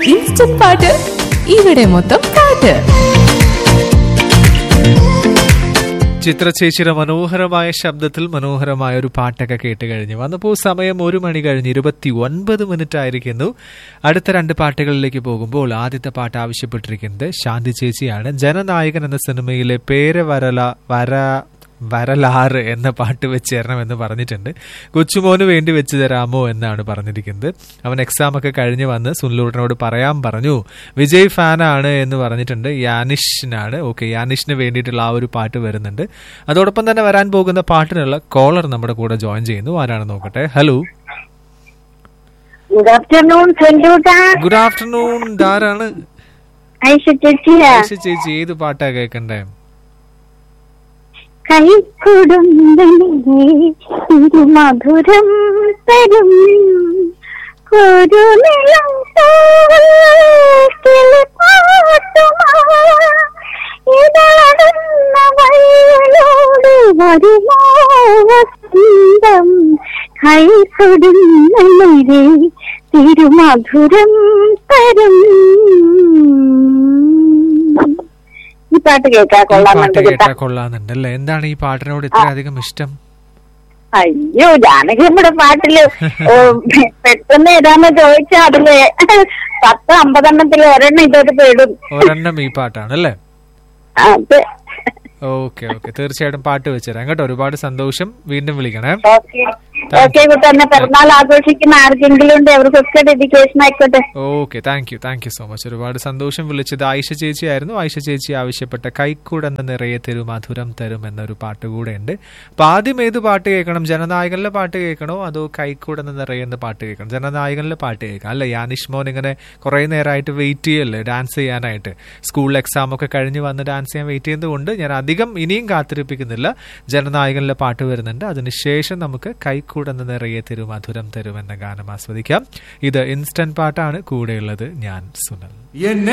instant പാട്ട് ഇവിടെ മൊത്തം പാട്ട് ചിത്ര ചേച്ചിയുടെ മനോഹരമായ ശബ്ദത്തിൽ മനോഹരമായ ഒരു പാട്ടൊക്കെ കേട്ട് കഴിഞ്ഞു വന്നപ്പോൾ സമയം ഒരു മണി കഴിഞ്ഞ് ഇരുപത്തി ഒൻപത് മിനിറ്റ് ആയിരിക്കുന്നു അടുത്ത രണ്ട് പാട്ടുകളിലേക്ക് പോകുമ്പോൾ ആദ്യത്തെ പാട്ട് ആവശ്യപ്പെട്ടിരിക്കുന്നത് ശാന്തി ചേച്ചിയാണ് ജനനായകൻ എന്ന സിനിമയിലെ പേര് വരല വര വരലാറ് എന്ന പാട്ട് വെച്ച് തരണമെന്ന് പറഞ്ഞിട്ടുണ്ട് കൊച്ചുമോന് വേണ്ടി വെച്ച് തരാമോ എന്നാണ് പറഞ്ഞിരിക്കുന്നത് അവൻ എക്സാം ഒക്കെ കഴിഞ്ഞ് വന്ന് സുനിലൂട്ടനോട് പറയാൻ പറഞ്ഞു വിജയ് ഫാനാണ് എന്ന് പറഞ്ഞിട്ടുണ്ട് യാനിഷിനാണ് ഓക്കെ യാനിഷിന് വേണ്ടിയിട്ടുള്ള ആ ഒരു പാട്ട് വരുന്നുണ്ട് അതോടൊപ്പം തന്നെ വരാൻ പോകുന്ന പാട്ടിനുള്ള കോളർ നമ്മുടെ കൂടെ ജോയിൻ ചെയ്യുന്നു ആരാണ് നോക്കട്ടെ ഹലോ ഗുഡ് ആഫ്റ്റർനൂൺ സെൻഡൂട്ടാ ഗുഡ് ആഫ്റ്റർനൂൺ ധാരാണ് ഐഷ ചേച്ചിയാ ആയിഷ ചേച്ചി ഏത് പാട്ടാ കേൾക്കണ്ടേ കൈക്കൊടുമ്പേ തിരുമധുരം തരും കുരുനിളം ഇതാടുന്ന വയലോട് വരുമോ വസന്തം കൈക്കൊടുന്നേ തിരുമധുരം തരും ഈ പാട്ട് കേൾക്കാ ഈ കൊള്ളാമെന്നുണ്ട് പാട്ട് കേട്ടാ കേട്ടാ കൊള്ളാന്നുണ്ട് അല്ലേ എന്താണ് ഈ പാട്ടിനോട് ഇത്ര അധികം ഇഷ്ടം അയ്യോ ജാനകി നമ്മുടെ പാട്ടില് ഓ, പെട്ടെന്ന് ഏതാന്ന് ചോദിച്ചാ അതില് പത്ത് അമ്പതെണ്ണത്തിൽ ഒരെണ്ണം ഇതോട്ട് പെടും ഒരെണ്ണം ഈ പാട്ടാണ് അല്ലേ അത് ഓക്കെ ഓക്കെ തീർച്ചയായിട്ടും പാട്ട് വെച്ചുതരാം കേട്ടോ ഒരുപാട് സന്തോഷം വീണ്ടും വിളിക്കണേ ഓക്കെ ഓക്കെ കുട്ടന്നെ പിറന്നാൾ ആഘോഷിക്കുന്ന ആർക്കെങ്കിലും ഉണ്ട് അവർക്കൊക്കെ ഡെഡിക്കേഷൻ ആയിക്കോട്ടെ okay thank you thank you so much ഒരുപാട് സന്തോഷം വിളിച്ചത് ആയിഷ ചേച്ചി ആയിരുന്നു ആയിഷ ചേച്ചി ആവശ്യപ്പെട്ട കൈക്കൂട് എന്ന നിറയെ തരൂ മധുരം തരും എന്നൊരു പാട്ട് കൂടെ ഉണ്ട് അപ്പൊ ആദ്യം ഏത് പാട്ട് കേൾക്കണം ജനനായകനിലെ പാട്ട് കേൾക്കണോ അതോ കൈക്കൂട് എന്ന നിറയെ എന്ന പാട്ട് കേൾക്കണം ജനനായകനിലെ പാട്ട് കേൾക്കാം അല്ലെ യാനിഷ് മോൻ ഇങ്ങനെ കുറെ നേരമായിട്ട് വെയിറ്റ് ചെയ്യല്ലേ ഡാൻസ് ചെയ്യാനായിട്ട് സ്കൂൾ എക്സാം ഒക്കെ കഴിഞ്ഞ് വന്ന് ഡാൻസ് ചെയ്യാൻ വെയിറ്റ് ചെയ്യുന്നതുകൊണ്ട് ഞാൻ അധികം ഇനിയും കാത്തിരിപ്പിക്കുന്നില്ല ജനനായകനിലെ പാട്ട് വരുന്നുണ്ട് അതിനുശേഷം നമുക്ക് കൈക്കൂട് എന്ന നിറയെ തരൂ മധുരം തരും എന്ന ഗാനം ആസ്വദിക്കാം ഇത് ഇൻസ്റ്റന്റ് പാട്ടാണ് കൂടെയുള്ളത് ഞാൻ സുനൽ എന്നെ